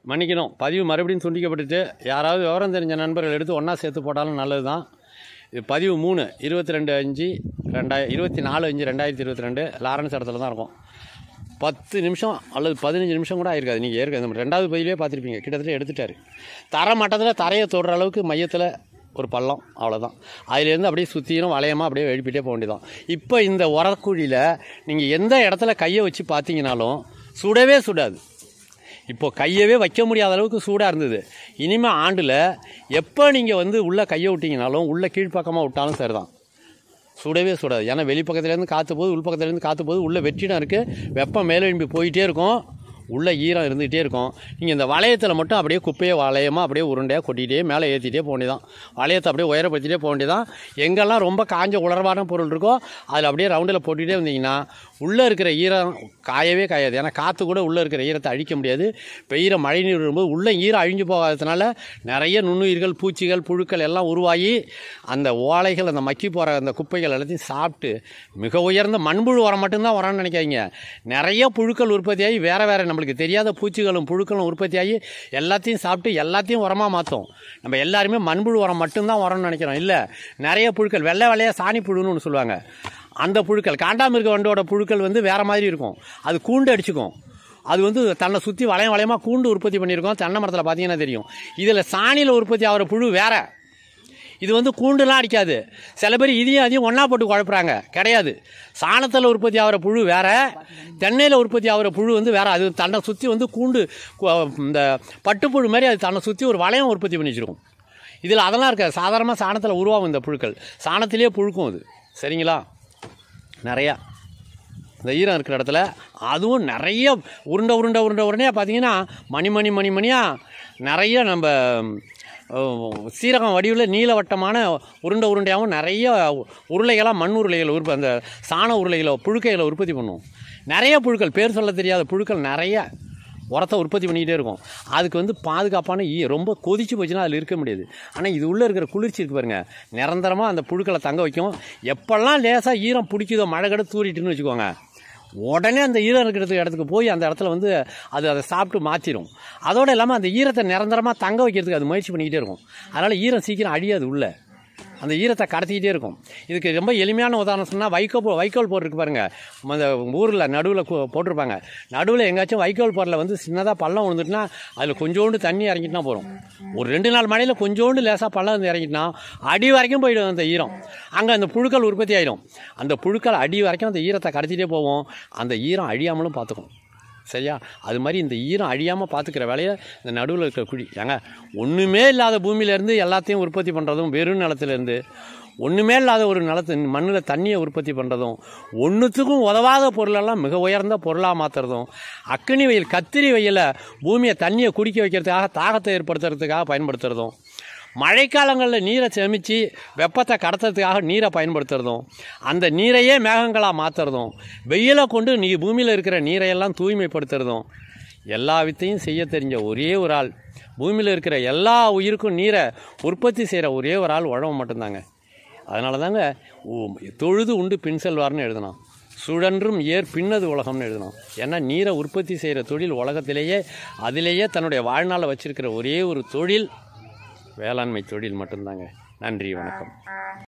மன்னிக்கணும் பதிவு மறுபடியும் துண்டிக்கப்பட்டுட்டு யாராவது விவரம் தெரிஞ்ச நண்பர்கள் எடுத்து ஒன்றா சேர்த்து போட்டாலும் நல்லது தான் இது பதிவு மூணு இருபத்தி ரெண்டு அஞ்சு ரெண்டாயிரம் இருபத்தி நாலு அஞ்சு ரெண்டாயிரத்தி இருபத்தி ரெண்டு லாரன்ஸ் இடத்துல தான் இருக்கும் பத்து நிமிஷம் அல்லது பதினஞ்சு நிமிஷம் கூட ஆயிருக்காது நீங்கள் ஏற்க இந்த ரெண்டாவது பதிலே பார்த்துருப்பீங்க கிட்டத்தட்ட எடுத்துட்டாரு தர மட்டத்தில் தரையை தொடுற அளவுக்கு மையத்தில் ஒரு பள்ளம் அவ்வளோதான் அதுலேருந்து அப்படியே சுற்றியும் வளையமாக அப்படியே எழுப்பிட்டே போக வேண்டியதான் இப்போ இந்த உரக்குழியில் நீங்கள் எந்த இடத்துல கையை வச்சு பார்த்தீங்கனாலும் சுடவே சுடாது இப்போ கையவே வைக்க முடியாத அளவுக்கு சூடாக இருந்தது இனிமேல் ஆண்டில் எப்போ நீங்கள் வந்து உள்ளே கையை விட்டீங்கனாலும் உள்ளே கீழ்ப்பக்கமாக விட்டாலும் சரிதான் சுடவே சுடாது ஏன்னா வெளிப்பக்கத்துலேருந்து காற்று போகுது உள்பக்கத்துலேருந்து காற்று போகுது உள்ளே வெற்றிடம் இருக்குது வெப்பம் மேலே எழும்பி போயிட்டே இருக்கும் உள்ளே ஈரம் இருந்துகிட்டே இருக்கும் நீங்கள் இந்த வளையத்தில் மட்டும் அப்படியே குப்பையை வளையமாக அப்படியே உருண்டையாக கொட்டிகிட்டே மேலே ஏற்றிட்டே போக வேண்டியதான் வளையத்தை அப்படியே உயரப்படுத்திட்டே போக வேண்டியதான் எங்கெல்லாம் ரொம்ப காஞ்ச உலர்வான பொருள் இருக்கோ அதில் அப்படியே ரவுண்டில் போட்டுகிட்டே வந்தீங்கன்னா உள்ளே இருக்கிற ஈரம் காயவே காயாது ஏன்னா காற்று கூட உள்ளே இருக்கிற ஈரத்தை அழிக்க முடியாது பெய்கிற மழை நீர் வரும்போது உள்ளே ஈரம் அழிஞ்சு போகாததுனால நிறைய நுண்ணுயிர்கள் பூச்சிகள் புழுக்கள் எல்லாம் உருவாகி அந்த ஓலைகள் அந்த மக்கி போகிற அந்த குப்பைகள் எல்லாத்தையும் சாப்பிட்டு மிக உயர்ந்த மண்புழு உரம் மட்டும்தான் உரம்னு நினைக்காதீங்க நிறைய புழுக்கள் உற்பத்தியாகி வேறு வேறு நம்மளுக்கு தெரியாத பூச்சிகளும் புழுக்களும் உற்பத்தியாகி எல்லாத்தையும் சாப்பிட்டு எல்லாத்தையும் உரமாக மாற்றும் நம்ம எல்லாருமே மண்புழு உரம் மட்டும்தான் உரம்னு நினைக்கிறோம் இல்லை நிறைய புழுக்கள் வெள்ளை வெள்ளையாக சாணி புழுன்னு ஒன்று சொல்லுவாங்க அந்த புழுக்கள் காண்டாமிருக வண்டோட புழுக்கள் வந்து வேறு மாதிரி இருக்கும் அது கூண்டு அடிச்சுக்கும் அது வந்து தன்னை சுற்றி வளையம் வளையமாக கூண்டு உற்பத்தி பண்ணியிருக்கோம் தென்னை மரத்தில் பார்த்தீங்கன்னா தெரியும் இதில் சாணியில் உற்பத்தி ஆகிற புழு வேற இது வந்து கூண்டுலாம் அடிக்காது சில பேர் இதையும் அதையும் ஒன்றா போட்டு குழப்புறாங்க கிடையாது சாணத்தில் உற்பத்தி ஆகிற புழு வேற தென்னையில் உற்பத்தி ஆகிற புழு வந்து வேற அது தன்னை சுற்றி வந்து கூண்டு கு- இந்த பட்டுப்புழு மாதிரி அது தன்னை சுற்றி ஒரு வளையம் உற்பத்தி பண்ணி வச்சிருக்கும் இதில் அதெல்லாம் இருக்காது சாதாரணமாக சாணத்தில் உருவாகும் இந்த புழுக்கள் சாணத்திலே புழுக்கும் அது சரிங்களா நிறையா இந்த ஈரம் இருக்கிற இடத்துல அதுவும் நிறைய உருண்டை உருண்டை உருண்டை உருண்டையாக பார்த்தீங்கன்னா மணி மணி மணி மணியாக நிறைய நம்ம அஹ், சீரகம் வடிவில் நீளவட்டமான உருண்டை உருண்டையாகவும் நிறைய உருளைகளாக மண் உருளைகள் உற்ப அந்த சாண உருளைகளை புழுக்கைகளை உற்பத்தி பண்ணுவோம் நிறைய புழுக்கள் பேர் சொல்ல தெரியாத புழுக்கள் நிறைய உரத்தை உற்பத்தி பண்ணிக்கிட்டே இருக்கும் அதுக்கு வந்து பாதுகாப்பான ஈ ரொம்ப கொதிச்சு போச்சுன்னா அதில் இருக்க முடியாது ஆனால் இது உள்ளே இருக்கிற குளிர்ச்சி இருக்கு பாருங்க நிரந்தரமாக அந்த புழுக்களை தங்க வைக்கும் எப்பெல்லாம் லேசாக ஈரம் பிடிக்குதோ மழை கடை தூரிட்டுன்னு வச்சுக்கோங்க உடனே அந்த ஈரம் இருக்கிறதுக்கு இடத்துக்கு போய் அந்த இடத்துல வந்து அது அதை சாப்பிட்டு மாற்றிடும் அதோடு இல்லாமல் அந்த ஈரத்தை நிரந்தரமாக தங்க வைக்கிறதுக்கு அது முயற்சி பண்ணிக்கிட்டே இருக்கும் அதனால் ஈரம் சீக்கிரம் அழியாது உள்ளே அந்த ஈரத்தை கடத்திக்கிட்டே இருக்கும் இதுக்கு ரொம்ப எளிமையான உதாரணம் சொன்னால் வைக்கோ போ வைக்கோல் போட்டிருக்கு பாருங்க அந்த ஊரில் நடுவில் போட்டிருப்பாங்க நடுவில் எங்கேயாச்சும் வைக்கோல் போரில் வந்து சின்னதாக பள்ளம் விழுந்துட்டுனா அதில் கொஞ்சோண்டு தண்ணி இறங்கிட்டுனா போகிறோம் ஒரு ரெண்டு நாள் மழையில் கொஞ்சோண்டு லேசாக பள்ளம் வந்து இறங்கிட்டுனா அடி வரைக்கும் போயிடும் அந்த ஈரம் அங்கே அந்த புழுக்கள் உற்பத்தி ஆகிடும் அந்த புழுக்கள் அடி வரைக்கும் அந்த ஈரத்தை கடத்திட்டே போவோம் அந்த ஈரம் அழியாமலும் பார்த்துக்கும் சரியா அது மாதிரி இந்த ஈரம் அழியாமல் பார்த்துக்கிற வேலையை இந்த நடுவில் இருக்கிற குழி ஏங்க ஒன்றுமே இல்லாத பூமியிலேருந்து எல்லாத்தையும் உற்பத்தி பண்ணுறதும் வெறும் நிலத்துலேருந்து ஒன்றுமே இல்லாத ஒரு நிலத்து மண்ணில் தண்ணியை உற்பத்தி பண்ணுறதும் ஒன்றுத்துக்கும் உதவாத பொருளெல்லாம் மிக உயர்ந்த பொருளாக மாற்றுறதும் அக்கினி வெயில் கத்திரி வெயில பூமியை தண்ணியை குடிக்க வைக்கிறதுக்காக தாகத்தை ஏற்படுத்துறதுக்காக பயன்படுத்துறதும் மழைக்காலங்களில் நீரை சேமித்து வெப்பத்தை கடத்துறதுக்காக நீரை பயன்படுத்துறதும் அந்த நீரையே மேகங்களாக மாற்றுறதும் வெயிலை கொண்டு நீ பூமியில் இருக்கிற நீரையெல்லாம் தூய்மைப்படுத்துறதும் எல்லா வித்தையும் செய்ய தெரிஞ்ச ஒரே ஒரு ஆள் பூமியில் இருக்கிற எல்லா உயிருக்கும் நீரை உற்பத்தி செய்கிற ஒரே ஒரு ஆள் உழவு மட்டும்தாங்க அதனால தாங்க உ- தொழுது உண்டு பின் செல்வார்னு எழுதணும் சுழன்றும் ஏர் பின்னது உலகம்னு எழுதணும் ஏன்னா நீரை உற்பத்தி செய்கிற தொழில் உலகத்திலேயே அதிலேயே தன்னுடைய வாழ்நாளை வச்சிருக்கிற ஒரே ஒரு தொழில் வேளாண்மை தொழில் மட்டும்தாங்க நன்றி வணக்கம்